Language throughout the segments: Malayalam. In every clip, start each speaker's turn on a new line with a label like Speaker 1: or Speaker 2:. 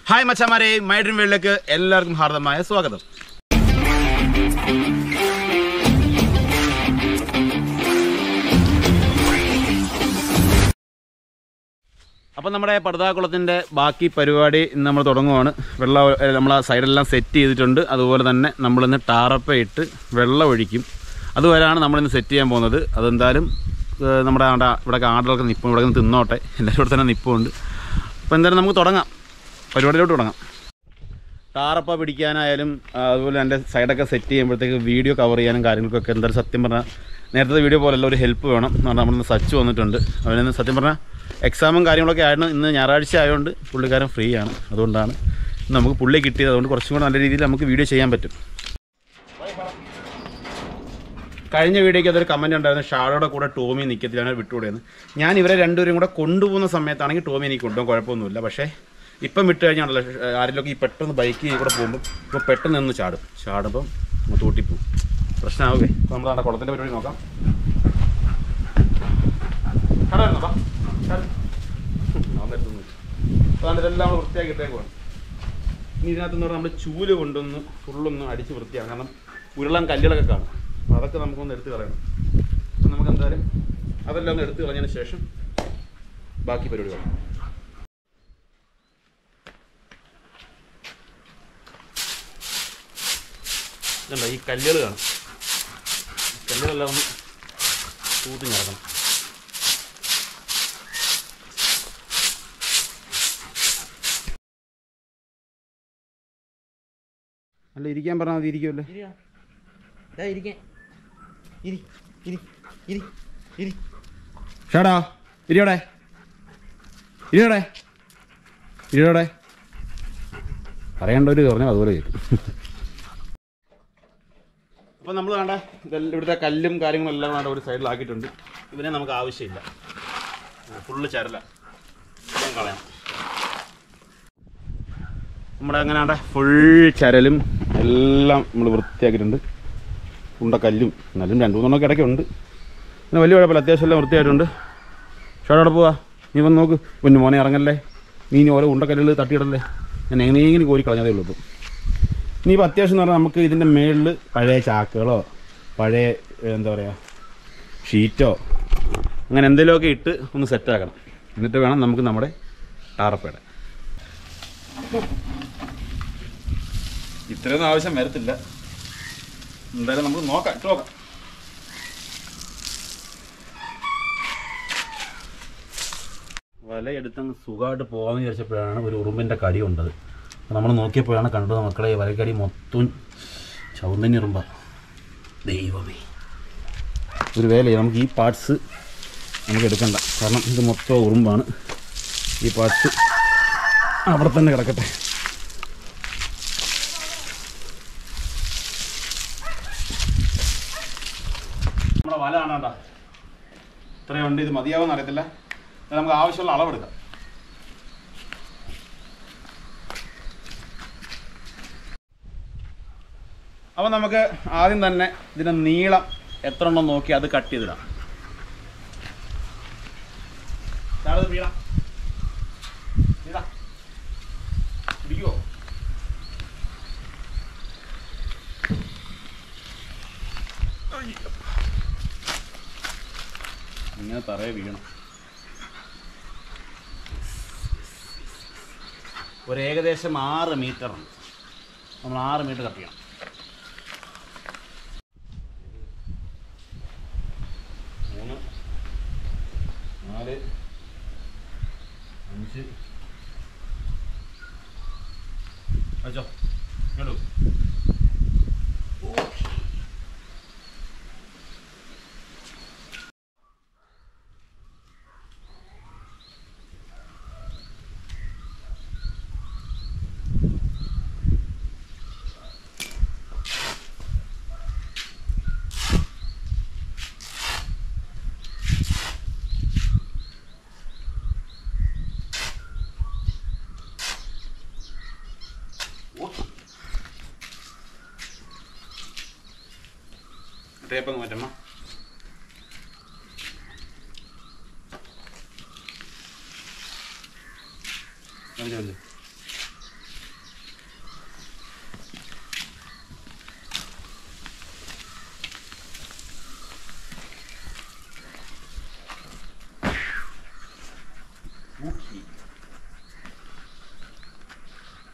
Speaker 1: ഹായ് മച്ചമാരെ മൈ ഡ്രീം വേൾഡിലേക്ക് എല്ലാവർക്കും ഹാർദമായ സ്വാഗതം അപ്പം നമ്മുടെ പടുതാക്കുളത്തിൻ്റെ ബാക്കി പരിപാടി ഇന്ന് നമ്മൾ തുടങ്ങുവാണ് വെള്ളം നമ്മൾ ആ സൈഡെല്ലാം സെറ്റ് ചെയ്തിട്ടുണ്ട് അതുപോലെ തന്നെ നമ്മളിന്ന് ടാറപ്പ ഇട്ട് വെള്ളം ഒഴിക്കും അതുവരെയാണ് നമ്മളിന്ന് സെറ്റ് ചെയ്യാൻ പോകുന്നത് അതെന്തായാലും ഏഹ്, നമ്മുടെ ആണ്ട ഇവിടെ ആടുകളൊക്കെ നിൽപ്പും ഇവിടെ നിന്ന് തിന്നോട്ടെ എല്ലാവരും ഇവിടെ തന്നെ നിൽപ്പുണ്ട് അപ്പോൾ എന്തായാലും നമുക്ക് തുടങ്ങാം പരിപാടിയിലോട്ട് തുടങ്ങാം ടാറപ്പ പിടിക്കാനായാലും ആ, അതുപോലെ എൻ്റെ സൈഡൊക്കെ സെറ്റ് ചെയ്യുമ്പോഴത്തേക്ക് വീഡിയോ കവർ ചെയ്യാനും കാര്യങ്ങൾക്കൊക്കെ എന്തായാലും സത്യം പറഞ്ഞാൽ നേരത്തെ വീഡിയോ പോലെയല്ല ഒരു ഹെൽപ്പ് വേണം എന്ന് പറഞ്ഞാൽ നമ്മളിന്ന് സച്ച് വന്നിട്ടുണ്ട് അവനിന്ന് സത്യം പറഞ്ഞാൽ എക്സാമും കാര്യങ്ങളൊക്കെ ആയിരുന്നു ഇന്ന് ഞായറാഴ്ച ആയതുകൊണ്ട് പുള്ളിക്കാരൻ ഫ്രീ ആണ് അതുകൊണ്ടാണ് ഇന്ന് നമുക്ക് പുള്ളി കിട്ടിയത് അതുകൊണ്ട് കുറച്ചും കൂടെ നല്ല രീതിയിൽ നമുക്ക് വീഡിയോ ചെയ്യാൻ പറ്റും കഴിഞ്ഞ വീഡിയോയ്ക്ക് അതൊരു കമൻറ്റ് ഉണ്ടായിരുന്നു ഷാഡോയുടെ കൂടെ ടോമി നിൽക്കത്തിലാണ് വിട്ടുകൂടെയെന്ന് ഞാൻ ഇവരെ രണ്ടുപേരും കൂടെ കൊണ്ടുപോകുന്ന സമയത്താണെങ്കിൽ ടോമി എനിക്ക് കൊണ്ടുപോകാൻ കുഴപ്പമൊന്നുമില്ല പക്ഷേ ഇപ്പം വിട്ട് കഴിഞ്ഞാണല്ലോ ആരെങ്കിലും ഈ പെട്ടെന്ന് ബൈക്കിൽ കൂടെ പോകുമ്പോൾ ഇപ്പോൾ പെട്ടെന്ന് നിന്ന് ചാടും ചാടുമ്പം അങ്ങ് തൂട്ടിപ്പോവും പ്രശ്നമാവുകയെ അപ്പോൾ നമ്മൾ അവിടെ കുളത്തിൻ്റെ പരിപാടി നോക്കാം ചാടായിരുന്നോ അപ്പം? ചാട്. അവൻ വരുത്തുന്നു. അപ്പോൾ അതുകൊണ്ട് ഇതെല്ലാം നമ്മൾ വൃത്തിയാക്കി ഇട്ടേക്കുവാണ് ഇനി ഇതിനകത്ത് നമ്മൾ ചൂല് കൊണ്ടൊന്ന് ഫുള്ളൊന്ന് അടിച്ച് വൃത്തിയാക്കാം കാരണം ഉരുളൻ കല്ലുകളൊക്കെ കാണും അപ്പോൾ അതൊക്കെ നമുക്കൊന്ന് എടുത്ത് കളയണം അപ്പം നമുക്ക് എന്തായാലും അതെല്ലാം ഒന്ന് എടുത്ത് കളഞ്ഞതിന് ശേഷം ബാക്കി പരിപാടി കാണാം ഇതുണ്ടോ ഈ കല്ലുകൾ കാണും ഈ കല്ലുകളെല്ലാം ഒന്ന് തൂത്തി നടക്കണം അല്ല ഇരിക്കാൻ പറഞ്ഞാൽ മതി ഇരിക്കുമല്ലോ
Speaker 2: ഇരിയാ. ദാ ഇരിക്കാൻ. ഇരി, ഇരി, ഇരി, ഇരി.
Speaker 1: ഷാടാ ഇരിയോടെ ഇരിയോടെ ഇരിയോടെ പറയേണ്ടവർ പറഞ്ഞാൽ അതുപോലെ കേൾക്കും അപ്പോൾ നമ്മൾ വേണ്ട ഇതെല്ലാം ഇവിടുത്തെ കല്ലും കാര്യങ്ങളും എല്ലാം വേണ്ട ഒരു സൈഡിലാക്കിയിട്ടുണ്ട് ഇവനെ നമുക്ക് ആവശ്യമില്ല ഫുള്ള് ചരല ഇതും കളയാം നമ്മുടെ അങ്ങനെ വേണ്ട ഫുൾ ചരലും എല്ലാം നമ്മൾ വൃത്തിയാക്കിയിട്ടുണ്ട് ഉണ്ട കല്ലും എന്നാലും രണ്ട് മൂന്നെണ്ണമൊക്കെ ഇടയ്ക്കുണ്ട് പിന്നെ വലിയ കുഴപ്പമില്ല അത്യാവശ്യം എല്ലാം വൃത്തിയായിട്ടുണ്ട് ഷോടവിടെ പോവാ നീ വന്ന് നോക്ക് പൊന്നു മോനെ ഇറങ്ങല്ലേ നീ ഇനി ഓരോ ഉണ്ടക്കല്ലുകൾ തട്ടിയിടല്ലേ ഞാൻ എങ്ങനെയെങ്കിലും കോരി കളഞ്ഞതേ ഉള്ളൂ ഇപ്പം ഇനിയിപ്പോൾ അത്യാവശ്യം എന്ന് പറഞ്ഞാൽ നമുക്ക് ഇതിൻ്റെ മേളിൽ പഴയ ചാക്കുകളോ പഴയ ഏ, എന്താ പറയുക ഷീറ്റോ അങ്ങനെ എന്തെങ്കിലുമൊക്കെ ഇട്ട് ഒന്ന് സെറ്റാക്കണം എന്നിട്ട് വേണം നമുക്ക് നമ്മുടെ ടാറപ്പയുടെ ഇത്രയൊന്നും ആവശ്യം വരത്തില്ല എന്തായാലും നമുക്ക് നോക്കാം ഇട്ട് നോക്കാം വലയെടുത്തങ്ങ് സുഖമായിട്ട് പോകാമെന്ന് വിചാരിച്ചപ്പോഴാണ് ഒരു ഉറുമ്പിൻ്റെ കടി കൊണ്ടത് നമ്മൾ നോക്കിയപ്പോഴാണ് കണ്ടത് മക്കളെ ഈ വലക്കടി മൊത്തം ചൗന്തന്യറുമ്പ ദൈവമേ ഒരു വേലയെ നമുക്ക് ഈ പാർട്സ് നമുക്ക് എടുക്കണ്ട കാരണം ഇത് മൊത്തം ഉറുമ്പാണ് ഈ പാർട്സ് അവിടെ തന്നെ കിടക്കട്ടെ നമ്മുടെ വല കാണാണ്ട ഇത്രയും ഉണ്ട് ഇത് മതിയാവുമെന്ന് അറിയത്തില്ല ഇത് നമുക്ക് ആവശ്യമുള്ള അളവെടുക്കാം അപ്പോൾ നമുക്ക് ആദ്യം തന്നെ ഇതിൻ്റെ നീളം എത്ര എണ്ണം നോക്കി അത് കട്ട് ചെയ്തിടാം ചാടത് വീഴാം വീഴാം പിടിക്കുമോ ഇങ്ങനെ തറയെ വീണം ഒരു ഏകദേശം ആറ് മീറ്റർ ഉണ്ട് നമ്മൾ ആറ് മീറ്റർ കട്ട് ചെയ്യണം മൂന്ന് നാല് അഞ്ച് അച്ചോ ഇങ്ങോട്ട് ടേപ്പങ്ങ് മാറ്റമ്മ കാണിച്ചു കാണിച്ചു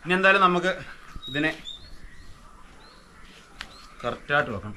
Speaker 1: ഇനി എന്തായാലും നമുക്ക് ഇതിനെ കറക്റ്റായിട്ട് വെക്കണം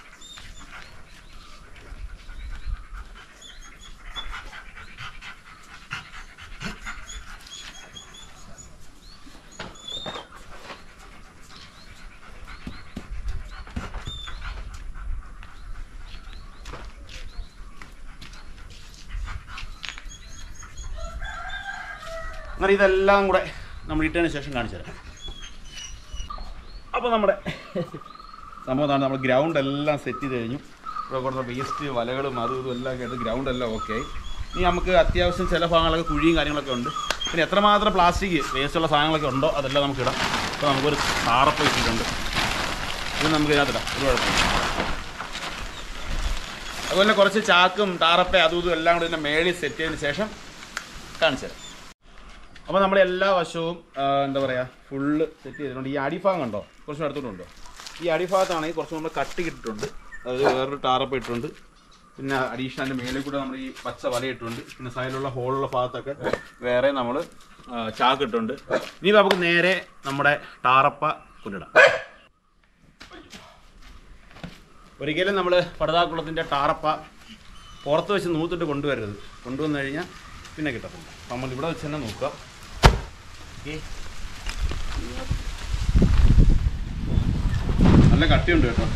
Speaker 1: അങ്ങനെ ഇതെല്ലാം കൂടെ നമ്മൾ ഇട്ടതിന് ശേഷം കാണിച്ചു തരാം അപ്പോൾ നമ്മുടെ സംഭവം എന്താണ് നമ്മൾ ഗ്രൗണ്ട് എല്ലാം സെറ്റ് ചെയ്ത് കഴിഞ്ഞു ഇവിടെ കൊടുത്ത വേസ്റ്റ് വലകളും അതും ഇതും എല്ലാം കേട്ട് ഗ്രൗണ്ട് എല്ലാം ഓക്കെ ആയി ഇനി നമുക്ക് അത്യാവശ്യം ചില ഭാഗങ്ങളൊക്കെ കുഴിയും കാര്യങ്ങളൊക്കെ ഉണ്ട് പിന്നെ എത്രമാത്രം പ്ലാസ്റ്റിക് വേസ്റ്റുള്ള സാധനങ്ങളൊക്കെ ഉണ്ടോ അതെല്ലാം നമുക്ക് ഇടാം അപ്പോൾ നമുക്കൊരു താറപ്പ് ഇട്ടിട്ടുണ്ട് ഇത് നമുക്ക് ഇതിനകത്തിടാം ഒരു കുഴപ്പമില്ല അതുപോലെ കുറച്ച് ചാക്കും ടാറപ്പ അതും ഇതും എല്ലാം കൂടി ഇതിൻ്റെ മേളിൽ സെറ്റ് ചെയ്തതിന് ശേഷം കാണിച്ചു തരാം അപ്പോൾ നമ്മൾ എല്ലാ വശവും ആ, എന്താ പറയുക ഫുള്ള് സെറ്റ് ചെയ്തിട്ടുണ്ട് ഈ അടിഭാഗം കണ്ടോ കുറച്ച് അടുത്തോട്ടുണ്ടോ ഈ അടിഭാഗത്താണെങ്കിൽ കുറച്ച് നമ്മൾ കട്ടി ഇട്ടിട്ടുണ്ട് അത് വേറൊരു ടാറപ്പ് ഇട്ടിട്ടുണ്ട് പിന്നെ അഡീഷണൽ അതിൻ്റെ മേലെ കൂടെ നമ്മൾ ഈ പച്ച വല ഇട്ടിട്ടുണ്ട് പിന്നെ സൈഡിലുള്ള ഹോളുള്ള ഭാഗത്തൊക്കെ വേറെ നമ്മൾ ചാക്ക് ഇട്ടിട്ടുണ്ട് ഇനി നമുക്ക് നേരെ നമ്മുടെ ടാറപ്പ കൊണ്ടിടാം ഒരിക്കലും നമ്മൾ പടുതാക്കുളത്തിൻ്റെ ടാറപ്പ പുറത്ത് വെച്ച് നൂത്തിട്ട് കൊണ്ടുവരരുത് കൊണ്ടുവന്നു കഴിഞ്ഞാൽ പിന്നെ കിട്ടത്തില്ല അപ്പം നമ്മൾ ഇവിടെ വെച്ച് തന്നെ നോക്കുക ഓക്കേ. നല്ല കട്ടിയുണ്ട് കേട്ടോ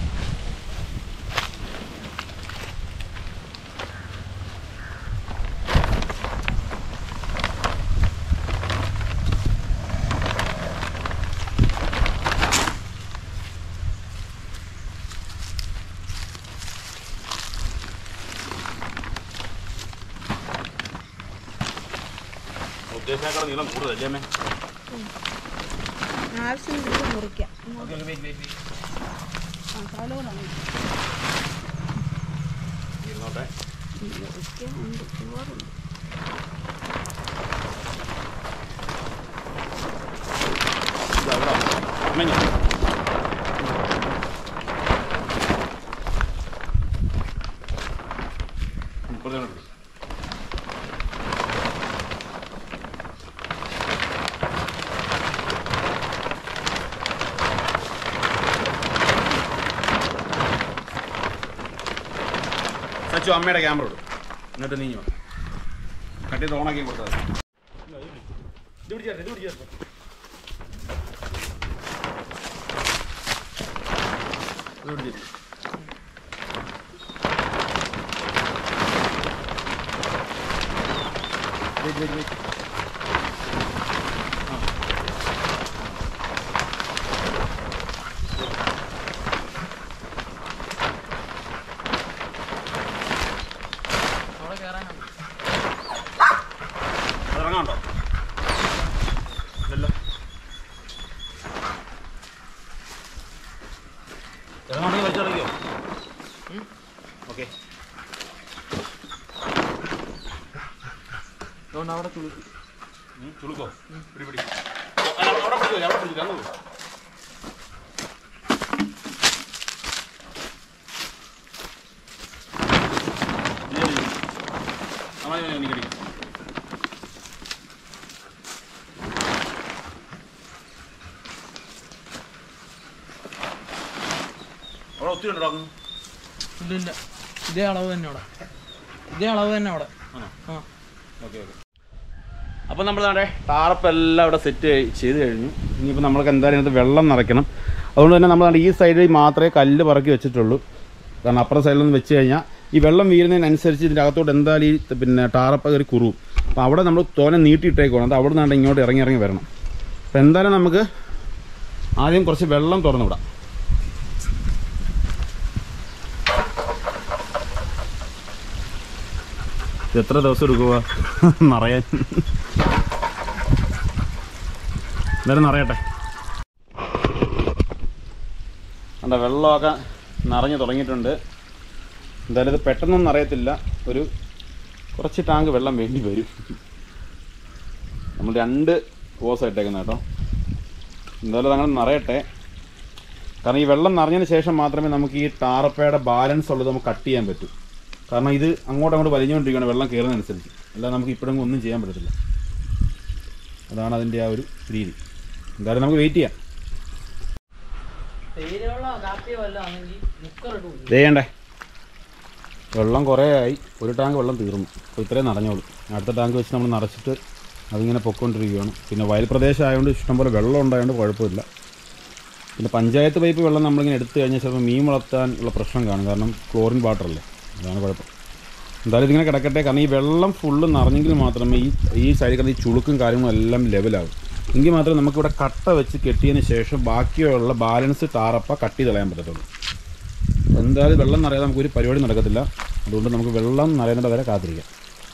Speaker 1: ഉദ്ദേശിച്ചേക്കാൾ നീളം കൂടുതലല്ലേ അമ്മേ
Speaker 3: ആവശ്യം മുറിക്കാം
Speaker 1: ഓക്കെ ഓക്കെ വെയിറ്റ് വെയിറ്റ്
Speaker 3: ആ കാലോടാണ്
Speaker 1: ഇരുന്നോട്ടെ
Speaker 3: മുറിക്കാൻ ഉണ്ട് ചോറുണ്ട്
Speaker 1: ഇത് അവിടെ അമ്മ ഞാൻ മുപ്പത് മിനിറ്റ് സച്ചു അമ്മയുടെ ക്യാമറ ഇടും എന്നിട്ട് നീ കട്ടി ചെയ്ത് ഓണാക്കി കൊടുത്താൽ മതി. ഇത് പിടിച്ചേട്ടെ ഇത് പിടിച്ചേട്ടെ ഇത് പിടിച്ചേട്ടെ വെയിറ്റ് വെയിറ്റ് വെയിറ്റ്
Speaker 2: അവിടെ കയറാനാണ്
Speaker 1: ഇറങ്ങാണ്ടോ ഇല്ലല്ലോ ഇറങ്ങാണ്ടെങ്കിൽ വലിച്ചിറങ്ങിയോ ഓക്കെ
Speaker 2: അതുകൊണ്ട് അവിടെ തുളി
Speaker 1: ചുളുക്കോ പിടി പിടി അല്ല, അവിടെ പിടിച്ചോ അവിടെ പിടിച്ചോ അങ്ങ് പോ. ഇല്ല, ഇല്ല. അമ്മായി, അമ്മായി, എനിക്ക് അടിക്കാം. അവിടെ ഒത്തിരി ഉണ്ടോ അങ്ങ്
Speaker 2: ഇല്ല ഇല്ല ഇതേ അളവ് തന്നെ അവിടെ ഇതേ അളവ് തന്നെ അവിടെ
Speaker 1: ആണോ
Speaker 2: ആ
Speaker 1: ഓക്കെ ഓക്കെ അപ്പോൾ നമ്മൾ നമ്മുടെ ടാറപ്പെല്ലാം ഇവിടെ സെറ്റ് ചെയ്ത് കഴിഞ്ഞു ഇനിയിപ്പോൾ നമ്മൾക്ക് എന്തായാലും ഇതിനകത്ത് വെള്ളം നിറയ്ക്കണം അതുകൊണ്ട് തന്നെ നമ്മൾ ഈ സൈഡിൽ മാത്രമേ കല്ല് പറക്കി വെച്ചിട്ടുള്ളൂ കാരണം അപ്പുറം സൈഡിലൊന്നും വെച്ച് കഴിഞ്ഞാൽ ഈ വെള്ളം വീഴുന്നതിനനുസരിച്ച് ഇതിൻ്റെ അകത്തോട്ട് എന്തായാലും ഈ പിന്നെ ടാറപ്പ കയറി കുറുവും അപ്പോൾ അവിടെ നമ്മൾ തോനെ നീട്ടിയിട്ടേക്കണം അത് അവിടെ നിന്നാണ്ട് ഇങ്ങോട്ട് ഇറങ്ങി ഇറങ്ങി വരണം അപ്പോൾ എന്തായാലും നമുക്ക് ആദ്യം കുറച്ച് വെള്ളം തുറന്നു വിടാം ഇത് എത്ര ദിവസം എടുക്കുക നിറയാൻ എന്തായാലും നിറയട്ടെ കണ്ട വെള്ളമൊക്കെ നിറഞ്ഞു തുടങ്ങിയിട്ടുണ്ട് എന്തായാലും ഇത് പെട്ടെന്നൊന്നും അറിയത്തില്ല ഒരു കുറച്ച് ടാങ്ക് വെള്ളം വേണ്ടി വരും നമ്മൾ രണ്ട് ഓസ് ഇട്ടേക്കുന്നത് കേട്ടോ എന്തായാലും അതങ്ങനെ നിറയട്ടെ കാരണം ഈ വെള്ളം നിറഞ്ഞതിന് ശേഷം മാത്രമേ നമുക്ക് ഈ ടാറപ്പയുടെ ബാലൻസ് ഉള്ളത് നമുക്ക് കട്ട് ചെയ്യാൻ പറ്റൂ കാരണം ഇത് അങ്ങോട്ട് അങ്ങോട്ട് വലിഞ്ഞുകൊണ്ടിരിക്കുകയാണ് വെള്ളം കയറുന്നതനുസരിച്ച് അല്ലാതെ നമുക്ക് ഇപ്പോഴെങ്കിലും ഒന്നും ചെയ്യാൻ പറ്റത്തില്ല അതാണ് അതിൻ്റെ ആ ഒരു രീതി എന്തായാലും നമുക്ക് വെയിറ്റ് ചെയ്യാം
Speaker 2: തേയിലവെള്ളം കാപ്പിയോ വല്ലതും ആണെങ്കിൽ മുക്കറിട്ട് കുടിക്കും
Speaker 1: ചെയ്യണ്ടേ വെള്ളം കുറേ ആയി ഒരു ടാങ്ക് വെള്ളം തീർന്നു അപ്പോൾ ഇത്രയും നിറഞ്ഞോളൂ അടുത്ത ടാങ്ക് വെച്ച് നമ്മൾ നിറച്ചിട്ട് അതിങ്ങനെ പൊക്കോണ്ടിരിക്കുകയാണ് പിന്നെ വയൽ പ്രദേശം ആയതുകൊണ്ട് ഇഷ്ടംപോലെ വെള്ളം ഉണ്ടായതുകൊണ്ട് കുഴപ്പമില്ല പിന്നെ പഞ്ചായത്ത് പൈപ്പ് വെള്ളം നമ്മളിങ്ങനെ എടുത്തു കഴിഞ്ഞാൽ ചിലപ്പോൾ മീൻ വളർത്താൻ ഉള്ള പ്രശ്നം കാണും കാരണം ക്ലോറിൻ വാട്ടറല്ലേ അതാണ് കുഴപ്പം എന്തായാലും ഇതിങ്ങനെ കിടക്കട്ടെ കാരണം ഈ വെള്ളം ഫുള്ള് നിറഞ്ഞെങ്കിൽ മാത്രമേ ഈ ഈ സൈഡിൽ കിടന്ന ഈ ചുളുക്കും കാര്യങ്ങളും എല്ലാം ലെവലാകും എങ്കിൽ മാത്രമേ നമുക്കിവിടെ കട്ട വെച്ച് കെട്ടിയതിന് ശേഷം ബാക്കിയുള്ള ബാലൻസ് ടാറപ്പ കട്ട് ചെയ്ത് കളയാൻ പറ്റത്തുള്ളൂ എന്തായാലും വെള്ളം നിറയാതെ നമുക്കൊരു പരിപാടി നടക്കത്തില്ല അതുകൊണ്ട് നമുക്ക് വെള്ളം നിറയുന്നത് വരെ കാത്തിരിക്കാം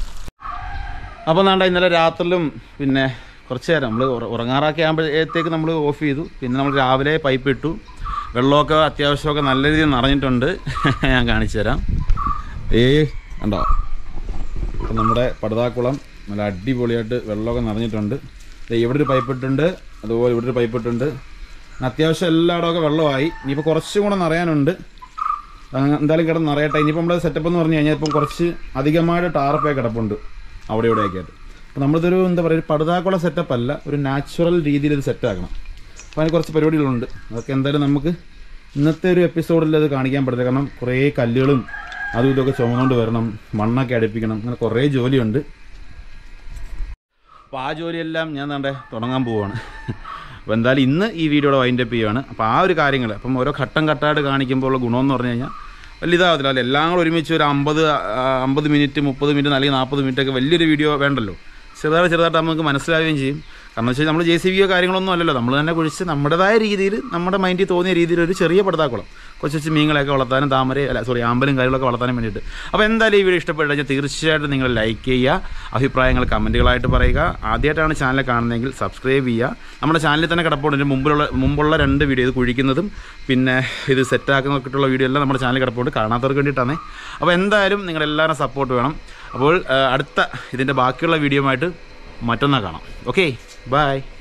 Speaker 1: അപ്പോൾ നാണ്ട ഇന്നലെ രാത്രിയിലും പിന്നെ കുറച്ച് നേരം നമ്മൾ ഉറങ്ങാറൊക്കെ ആകുമ്പോഴത്തേക്ക് നമ്മൾ ഓഫ് ചെയ്തു പിന്നെ നമ്മൾ രാവിലെ പൈപ്പ് ഇട്ടു വെള്ളമൊക്കെ അത്യാവശ്യമൊക്കെ നല്ല രീതിയിൽ നിറഞ്ഞിട്ടുണ്ട് ഞാൻ കാണിച്ചു തരാം ഏ കണ്ടോ അപ്പം നമ്മുടെ പടുതാക്കുളം നല്ല അടിപൊളിയായിട്ട് വെള്ളമൊക്കെ നിറഞ്ഞിട്ടുണ്ട് ദേ ഇവിടെ ഒരു പൈപ്പ് ഇട്ടുണ്ട് അതുപോലെ ഇവിടെ ഒരു പൈപ്പ് ഇട്ടുണ്ട് അത്യാവശ്യം എല്ലായിടമൊക്കെ വെള്ളമായി ഇനിയിപ്പോൾ കുറച്ചും കൂടെ നിറയാനുണ്ട് ആ, എന്തായാലും കിടന്ന് നിറയട്ടെ ഇനിയിപ്പോൾ നമ്മുടെ സെറ്റപ്പ് എന്ന് പറഞ്ഞു കഴിഞ്ഞാൽ ഇപ്പം കുറച്ച് അധികമായിട്ട് ടാർപ്പേ കിടപ്പുണ്ട് അവിടെ ഇവിടെയൊക്കെ ആയിട്ട് അപ്പോൾ നമ്മളിതൊരു എന്താ പറയുക ഒരു പടുതാക്കുള്ള സെറ്റപ്പ് അല്ല ഒരു നാച്ചുറൽ രീതിയിൽ ഇത് സെറ്റ് ആക്കണം അപ്പോൾ അതിന് കുറച്ച് പരിപാടികളുണ്ട് അതൊക്കെ എന്തായാലും നമുക്ക് ഇന്നത്തെ ഒരു എപ്പിസോഡിൽ അത് കാണിക്കാൻ പറ്റില്ല കാരണം കുറേ കല്ലുകളും അതും ഇതൊക്കെ ചുമന്നുകൊണ്ട് വരണം മണ്ണൊക്കെ അടുപ്പിക്കണം അങ്ങനെ കുറേ ജോലിയുണ്ട് അപ്പോൾ ആ ജോലിയെല്ലാം ഞാൻ താണ്ടെ തുടങ്ങാൻ പോവുകയാണ് അപ്പോൾ എന്തായാലും ഇന്ന് ഈ വീഡിയോയുടെ വൈൻഡപ്പ് ചെയ്യുവാണ് അപ്പോൾ ആ ഒരു കാര്യങ്ങൾ അപ്പം ഓരോ ഘട്ടം ഘട്ടമായിട്ട് കാണിക്കുമ്പോൾ ഉള്ള ഗുണമെന്ന് പറഞ്ഞു കഴിഞ്ഞാൽ വലിയ ഇതാകത്തില്ല അല്ല എല്ലാം കൂടെ ഒരുമിച്ച് ഒരു അമ്പത് അമ്പത് മിനിറ്റ് മുപ്പത് മിനിറ്റ് അല്ലെങ്കിൽ നാൽപ്പത് മിനിറ്റ് ഒക്കെ വലിയൊരു വീഡിയോ വേണ്ടല്ലോ ചെറുതായിട്ട് ചെറുതായിട്ട് നമുക്ക് മനസ്സിലാവുകയും ചെയ്യും കാരണം വെച്ചാൽ നമ്മൾ ജെ സി ബിയോ കാര്യങ്ങളൊന്നും അല്ലല്ലോ നമ്മൾ തന്നെ കുഴിച്ച് നമ്മുടേതായ രീതിയിൽ നമ്മുടെ മൈൻഡിൽ തോന്നിയ രീതിയിൽ ഒരു ചെറിയ പടുതാക്കുളം കൊച്ചു കൊച്ചു മീനുകളെയൊക്കെ വളർത്താനും താമര അല്ല സോറി ആമ്പലും കാര്യങ്ങളൊക്കെ വളർത്താനും വേണ്ടിയിട്ട് അപ്പോൾ എന്തായാലും ഈ വീഡിയോ ഇഷ്ടപ്പെട്ടു കഴിഞ്ഞാൽ തീർച്ചയായിട്ടും നിങ്ങൾ ലൈക്ക് ചെയ്യുക അഭിപ്രായങ്ങൾ കമൻറ്റുകളായിട്ട് പറയുക ആദ്യമായിട്ടാണ് ചാനൽ കാണുന്നതെങ്കിൽ സബ്സ്ക്രൈബ് ചെയ്യുക നമ്മുടെ ചാനലിൽ തന്നെ കിടപ്പുണ്ട് ഇതിന് മുമ്പിലുള്ള മുമ്പുള്ള രണ്ട് വീഡിയോ ഇത് കുഴിക്കുന്നതും പിന്നെ ഇത് സെറ്റാക്കുന്നതൊക്കെയുള്ള വീഡിയോ എല്ലാം നമ്മുടെ ചാനൽ കിടപ്പുണ്ട് കാണാത്തവർക്ക് വേണ്ടിയിട്ടാണ് അപ്പോൾ എന്തായാലും നിങ്ങളെല്ലാവരും സപ്പോർട്ട് വേണം അപ്പോൾ ആ, അടുത്ത ഇതിൻ്റെ ബാക്കിയുള്ള വീഡിയോ ആയിട്ട് മറ്റന്നാൾ കാണാം ഓക്കെ ബൈ